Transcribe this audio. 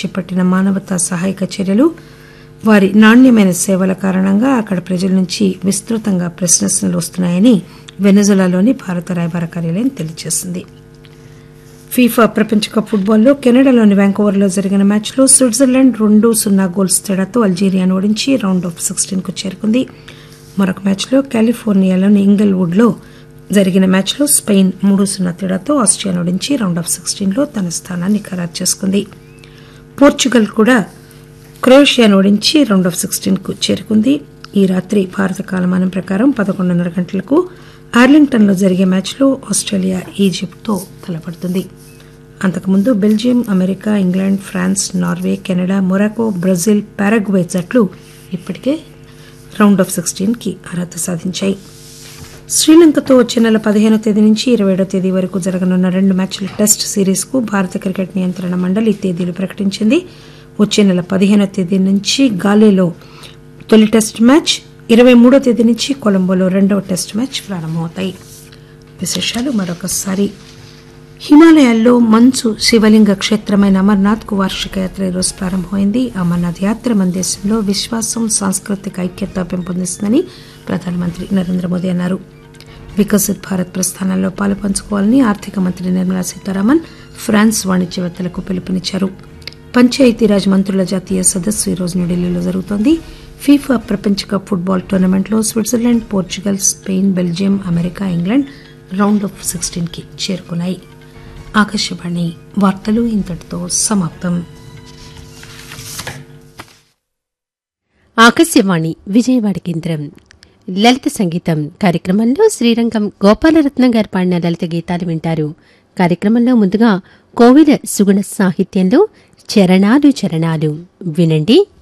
చేపట్టిన మానవతా సహాయక చర్యలు వారి నాణ్యమైన సేవల కారణంగా అక్కడ ప్రజల నుంచి విస్తృతంగా ప్రశ్నలు వస్తున్నాయని వెనజులాలోని భారత రాయబార కార్యాలయం తెలియజేసింది ఫీఫా ప్రపంచ కప్ ఫుట్బాల్లో కెనడాలోని వ్యాంకోవర్లో జరిగిన మ్యాచ్లో స్విట్జర్లాండ్ రెండు సున్నా గోల్స్ తేడాతో అల్జీరియాను ఓడించి రౌండ్ ఆఫ్ సిక్స్టీన్ కు చేరుకుంది మరొక మ్యాచ్లో కాలిఫోర్నియాలోని ఇంగల్వుడ్ లో జరిగిన మ్యాచ్లో స్పెయిన్ మూడు సున్నా తేడాతో ఆస్ట్రియాను ఓడించి రౌండ్ ఆఫ్ సిక్స్టీన్ లో తన స్థానాన్ని ఖరారు చేసుకుంది పోర్చుగల్ కూడా క్రొయేషియాను ఓడించి రౌండ్ ఆఫ్ సిక్స్టీన్ కు చేరుకుంది ఈ రాత్రి భారత కాలమానం ప్రకారం పదకొండున్నర గంటలకు ఆర్లింగ్టన్ లో జరిగే మ్యాచ్లో ఆస్ట్రేలియా ఈజిప్ట్తో తలపడుతుంది అంతకుముందు Belgium America England France Norway Canada Morocco Brazil Paraguay జట్లు ఇప్పటికే రౌండ్ ఆఫ్ సిక్స్టీన్ కి అర్హత సాధించాయి శ్రీలంకతో వచ్చే నెల పదిహేనో తేదీ నుంచి ఇరవై ఏడో తేదీ వరకు జరగనున్న రెండు మ్యాచ్ల టెస్ట్ సిరీస్ కు భారత క్రికెట్ నియంత్రణ మండలి తేదీలు ప్రకటించింది వచ్చే నెల పదిహేనో తేదీ నుంచి గాలేలో తొలి టెస్ట్ మ్యాచ్ ఇరవై మూడో తేదీ నుంచి కొలంబోలో రెండవ టెస్ట్ మ్యాచ్ ప్రారంభమవుతాయి విశేషాలు మరొకసారి హిమాలయాల్లో మంచు శివలింగ క్షేత్రమైన అమర్నాథ్ కు వార్షిక యాత్ర ఈరోజు ప్రారంభమైంది అమర్నాథ్ యాత్ర మన దేశంలో విశ్వాసం సాంస్కృతిక ఐక్యత పెంపొందిస్తుందని ప్రధానమంత్రి నరేంద్ర మోదీ అన్నారు వికసిత్ భారత్ ప్రస్థానంలో పాలు పంచుకోవాలని ఆర్థిక మంత్రి నిర్మలా సీతారామన్ ఫ్రాన్స్ వాణిజ్యవేత్తలకు పిలుపునిచ్చారు పంచాయతీరాజ్ మంత్రుల జాతీయ సదస్సు ఈరోజు న్యూఢిల్లీలో జరుగుతోంది ఫీఫా ప్రపంచ కప్ ఫుట్బాల్ టోర్నమెంట్లో Switzerland Portugal Spain Belgium America England round of sixteen కి చేరుకున్నాయి ఆకాశవాణి వార్తలు ఇంతటితో సమాప్తం ఆకాశవాణి విజయవాడ కేంద్రం లలిత సంగీతం కార్యక్రమంలో శ్రీరంగం గోపాలరత్నం గారు పాడిన లలిత గీతాలు వింటారు కార్యక్రమంలో ముందుగా కోవిల సుగుణ సాహిత్యంలో చరణాలు చరణాలు వినండి